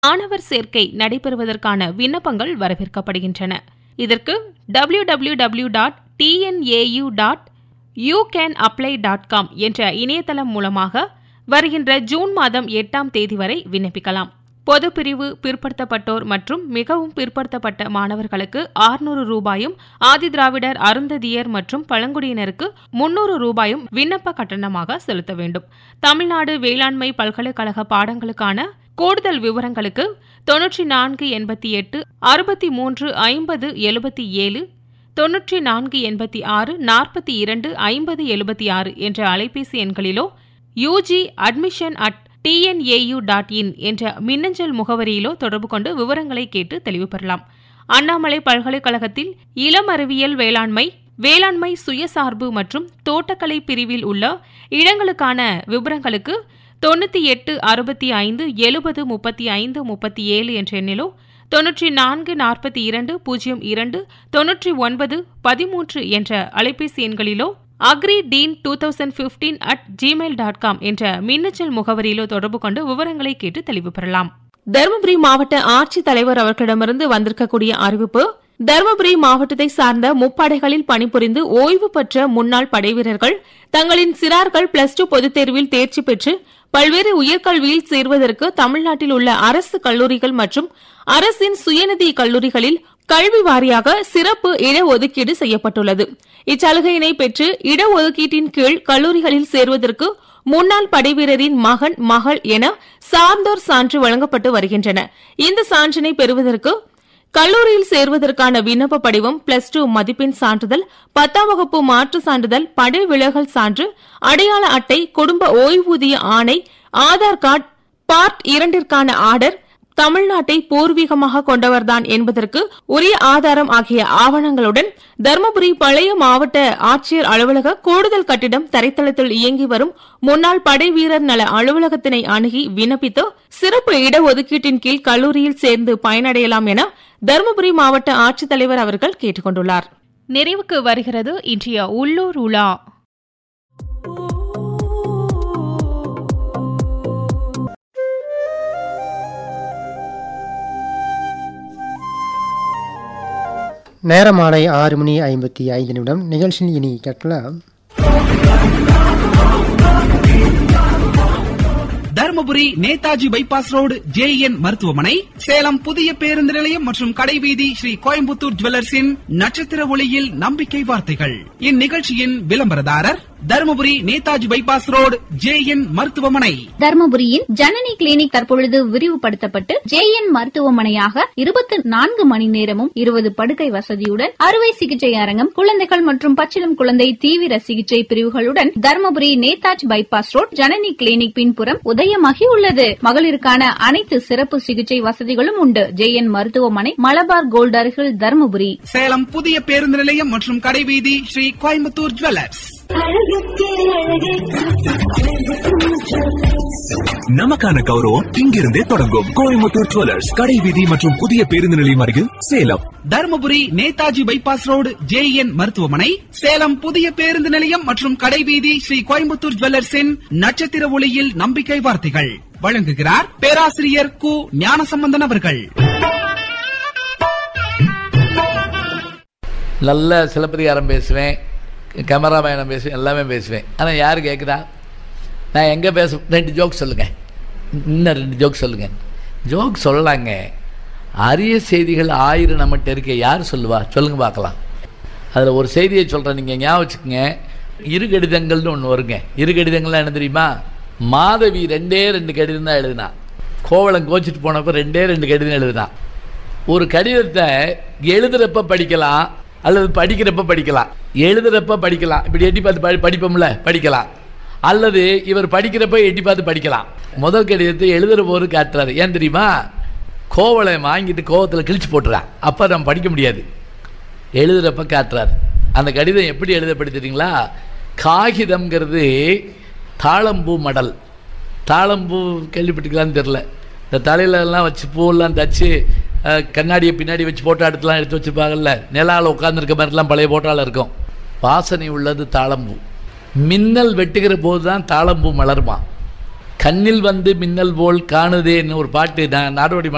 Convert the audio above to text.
மாணவர் சேர்க்கை நடைபெறுவதற்கான விண்ணப்பங்கள் வரவேற்கப்படுகின்றன இதற்கு W W W dot TNAU dot you can apply dot com என்ற இணையதளம் மூலமாக வருகின்ற ஜூன் மாதம் எட்டாம் தேதி வரை விண்ணப்பிக்கலாம் பொதுப்பிரிவு பிற்படுத்தப்பட்டோர் மற்றும் மிகவும் பிற்படுத்தப்பட்ட மாணவர்களுக்கு ஆறுநூறு ரூபாயும் ஆதிதிராவிடர் அருந்ததியர் மற்றும் பழங்குடியினருக்கு முன்னூறு ரூபாயும் விண்ணப்ப கட்டணமாக செலுத்த வேண்டும் தமிழ்நாடு வேளாண்மை பல்கலைக்கழக பாடங்களுக்கான கூடுதல் விவரங்களுக்கு தொன்னூற்றி நான்கு எண்பத்தி எட்டு அறுபத்தி மூன்று ஐம்பது எழுபத்தி ஏழு தொன்னூற்றி நான்கு எண்பத்தி ஆறு நாற்பத்தி இரண்டு ஐம்பது எழுபத்தி ஆறு என்ற அலைபேசி எண்களிலோ UG admission at TNAU dot in என்ற மின்னஞ்சல் முகவரியிலோ தொடர்பு கொண்டு விவரங்களை கேட்டு தெளிவு பெறலாம் அண்ணாமலை பல்கலைக்கழகத்தில் இளம் அறிவியல் வேளாண்மை வேளாண்மை சுயசார்பு மற்றும் தோட்டக்கலை பிரிவில் உள்ள இடங்களுக்கான விவரங்களுக்கு தொண்ணூற்றி எட்டு அறுபத்தி ஐந்து எழுபது முப்பத்தி ஐந்து முப்பத்தி ஏழு என்ற எண்ணிலோ தொன்னூற்றி நான்கு நாற்பத்தி இரண்டு பூஜ்ஜியம் இரண்டு தொன்னூற்றி ஒன்பது பதிமூன்று என்ற அலைபேசி எண்களிலோ agri dean two thousand fifteen at Gmail dot com என்ற மின்னஞ்சல் முகவரியிலோ தொடர்பு கொண்டு விவரங்களை கேட்டு தெளிவு பெறலாம் தருமபுரி மாவட்ட ஆட்சித் தலைவர் அவர்களிடமிருந்து வந்திருக்கக்கூடிய அறிவிப்பு தருமபுரி மாவட்டத்தை சார்ந்த முப்படைகளில் பணிபுரிந்து ஓய்வு பெற்ற முன்னாள் படைவீரர்கள் தங்களின் சிறார்கள் பிளஸ் டூ பொதுத் தேர்வில் தேர்ச்சி பெற்று பல்வேறு உயர்கல்வியில் சேர்வதற்கு தமிழ்நாட்டில் உள்ள அரசு கல்லூரிகள் மற்றும் அரசின் சுயநிதி கல்லூரிகளில் கல்வி வாரியாக சிறப்பு இடஒதுக்கீடு செய்யப்பட்டுள்ளது இச்சலுகையினை பெற்று இடஒதுக்கீட்டின் கீழ் கல்லூரிகளில் சேர்வதற்கு முன்னாள் படைவீரரின் மகன் மகள் என சார்ந்தோர் சான்று வழங்கப்பட்டு வருகின்றன இந்த சான்றினை பெறுவதற்கு கல்லூரியில் சேர்வதற்கான விண்ணப்ப படிவம் பிளஸ் டூ மதிப்பெண் சான்றிதழ் பத்தாம் வகுப்பு மாற்று சான்றிதழ் படை விலகல் சான்று அடையாள அட்டை குடும்ப ஓய்வூதிய ஆணை ஆதார் கார்டு பார்ட் இரண்டிற்கான ஆர்டர் தமிழ்நாட்டை பூர்வீகமாக கொண்டவர்தான் என்பதற்கு உரிய ஆதாரம் ஆகிய ஆவணங்களுடன் தருமபுரி பழைய மாவட்ட ஆட்சியர் அலுவலக கூடுதல் கட்டிடம் தரைத்தளத்தில் இயங்கி வரும் முன்னாள் படை வீரர் நல அலுவலகத்தினை அணுகி விண்ணப்பித்து சிறப்பு இடஒதுக்கீட்டின் கீழ் கல்லூரியில் சேர்ந்து பயனடையலாம் என தருமபுரி மாவட்ட ஆட்சித்தலைவர் அவர்கள் கேட்டுக் கொண்டுள்ளார் நிறைவுக்கு வருகிறது இன்றைய உள்ளூர் உலா நேரம் மாலை ஆறு மணி ஐம்பத்தி ஐந்து நிமிடம் நிகழ்ச்சியில் இனி கேட்கலாம் Dharmapuri Netaji bypass road J மருத்துவமனை சேலம் புதிய பேருந்து நிலையம் மற்றும் கடைவீதி ஸ்ரீ கோயம்புத்தூர் ஜுவல்லர்ஸின் நட்சத்திர ஒளியில் நம்பிக்கை வார்த்தைகள் இந்நிகழ்ச்சியின் விளம்பரதாரர் Dharmapuri Netaji bypass road J மருத்துவமனை தர்மபுரியின் ஜனனி கிளினிக் தற்பொழுது விரிவுபடுத்தப்பட்டு ஜேஎன் மருத்துவமனையாக இருபத்தி நான்கு மணி நேரமும் இருபது படுக்கை வசதியுடன் அறுவை சிகிச்சை அரங்கம் குழந்தைகள் மற்றும் பச்சிளம் குழந்தை தீவிர சிகிச்சை பிரிவுகளுடன் Dharmapuri Netaji bypass road Janani clinic பின்புறம் உதயமாகி உள்ளது மகளிருக்கான அனைத்து சிறப்பு சிகிச்சை வசதிகளும் உண்டு ஜேஎன் மருத்துவமனை மலபார் கோல்ட் அருகில் தர்மபுரி சேலம் புதிய பேருந்து நிலையம் மற்றும் கடைவீதி ஸ்ரீ கோயம்புத்தூர் ஜுவல்லர்ஸ் நமக்கான கௌரவம் இங்கிருந்தே தொடங்கும் கோயம்புத்தூர் ஜுவல்லர்ஸ் கடை வீதி மற்றும் புதிய பேருந்து நிலையம் அருகில் Salem Dharmapuri Netaji bypass road J மருத்துவமனை சேலம் புதிய பேருந்து நிலையம் மற்றும் கடைவீதி ஸ்ரீ கோயம்புத்தூர் ஜுவல்லர்ஸின் நட்சத்திர ஒளியில் நம்பிக்கை வார்த்தைகள் வழங்குகிறார் பேராசிரியர் கு ஞானசம்பந்தன் அவர்கள் நல்ல சிலப்பதிகாரம் பேசுவேன் கேமராமேனம் பேசுவேன் எல்லாமே பேசுவேன் ஆனால் யார் கேட்குறா நான் எங்கே பேச ரெண்டு ஜோக் சொல்லுங்கள் இன்னும் ரெண்டு ஜோக் சொல்லுங்கள் ஜோக் சொல்லலாங்க அரிய செய்திகள் ஆயிரம் நம்மகிட்ட இருக்க யார் சொல்லுவா சொல்லுங்க பார்க்கலாம் அதில் ஒரு செய்தியை சொல்கிறேன் நீங்கள் ஞாபகம் வச்சுக்கோங்க இரு கடிதங்கள்னு ஒன்று வருங்க இரு கடிதங்கள்லாம் என்ன தெரியுமா மாதவி ரெண்டே ரெண்டு கடிதம் தான் எழுதினா கோவளம் கோச்சிட்டு போனப்போ ரெண்டே ரெண்டு கடிதம் எழுதினான் ஒரு கடிதத்தை எழுதுறப்ப படிக்கலாம் அல்லது படிக்கிறப்ப படிக்கலாம் எழுதுறப்ப படிக்கலாம் இப்படி எட்டி பார்த்து படி படிப்போம்ல படிக்கலாம் அல்லது இவர் படிக்கிறப்ப எட்டி பார்த்து படிக்கலாம் முதல் கடிதத்தை எழுதுற போது காட்டுறாரு ஏன் தெரியுமா கோவலை வாங்கிட்டு கோவத்தில் கிழிச்சு போட்டுறான் அப்போ நம்ம படிக்க முடியாது எழுதுறப்ப காட்டுறாரு அந்த கடிதம் எப்படி எழுதப்படுத்துறீங்களா காகிதம்ங்கிறது தாளம்பூ மடல் தாளம்பூ கேள்விப்பட்டிருக்கலான்னு தெரில இந்த தலையிலலாம் வச்சு பூவெல்லாம் தச்சு அஹ், கண்ணாடியை பின்னாடி வச்சு போட்டோ எடுத்துலாம் எடுத்து வச்சுருப்பாங்கல்ல நிலாவில் உட்காந்துருக்க மாதிரிலாம் பழைய போட்டோவில் இருக்கும் வாசனை உள்ளது தாளம்பூ மின்னல் வெட்டுகிற போது தான் தாளம்பூ மலருமா கண்ணில் வந்து மின்னல் போல் காணுதேன்னு ஒரு பாட்டு நான் நாடோடி